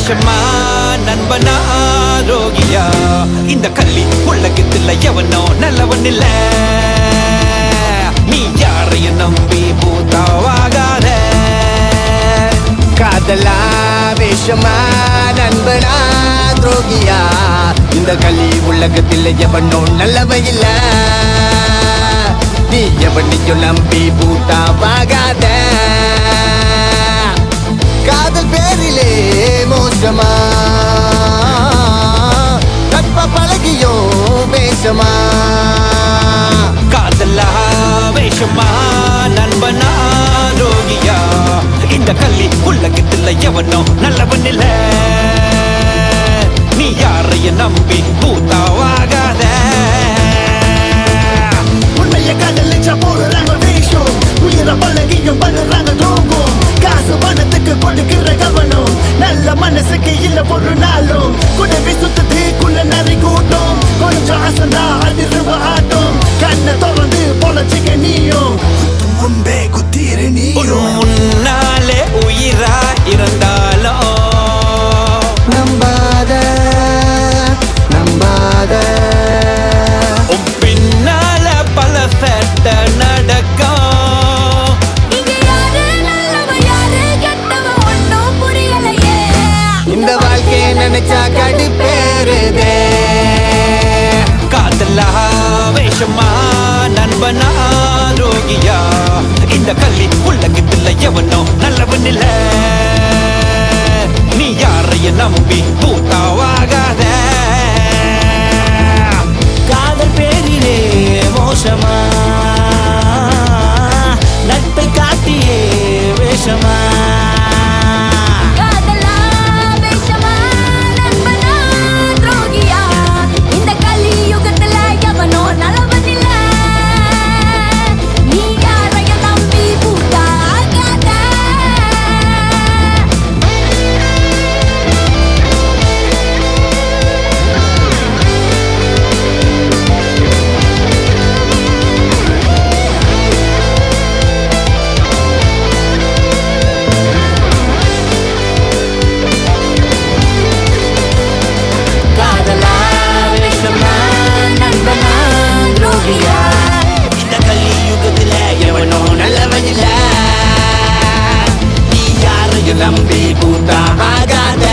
வேஷமா நண்பனா ரோகியா இந்த கள்ளி உலகத்துல எவனோ நல்லவன் இல்ல நீ யாரையும் நம்பி பூத்தாவாகாத காதலா வேஷமா நண்பனா துரோகியா இந்த கலி உலகத்தில் எவனும் நல்லவன் இல்ல நீ எவனையும் நம்பி பூட்டாவாகாத காதல் பேரிலே மோசமா நட்ப பழகியோ வேஷமா காதலா வேஷமா நண்பனா ரோகியா இந்த கள்ளி உலகத்துல எவனோ நல்லவன் இல்ல நீ யாரையும் நம்பி பூத்தாவாகாத உண்மைய காதலிச்சா போடுறாங்க வேஷம் உயிர பழகியும் பண்ணுறாங்க துரோகம் காசு பணத்துக்கு கொடுக்கிற கவனம் நல்ல மனசுக்கு இல்ல ஒரு நாளும் கூடவே சுத்தது குள்ள நரி கூட்டம் கொஞ்சம் அசந்தா அதிர்வு ஆட்டம் கண்ணை திறந்து பொழச்சிக்க நீயும் குத்தும் முன்பே குத்தீரு நீயும் முன்னாலே உயிரா இருந்தாலும் நம்பாத நம்பாத உன் பின்னால பல சட்ட நடக்கும் இங்க யாரு நல்லவ யாரு கெட்டவ ஒண்ணும் புரியலையே இந்த வாழ்க்கையை நினைச்சா கடுப்பேறுதே காதலா வேஷமா நண்பனா ரோகியா இந்த கள்ளி உலகத்துல எவனோ நல்லவன் இல்ல நீ யாரையும் நம்பி பூத்தாவாகாத காதல் பேரிலே மோசமா நட்பை காட்டியே வேஷமா காதலா வேஷமா நண்பனா துரோகியா இந்த கலியுகத்துல எவனோ நல்லவன் இல்ல நீ யாரையும் நம்பி பூட்டாகாத காதலா வேஷமா நண்பனா துரோகியா இந்த கலியுகத்துல எவனோ நல்லவன் இல்ல நீ யாரையும் நம்பி கூட்டா ஆகாத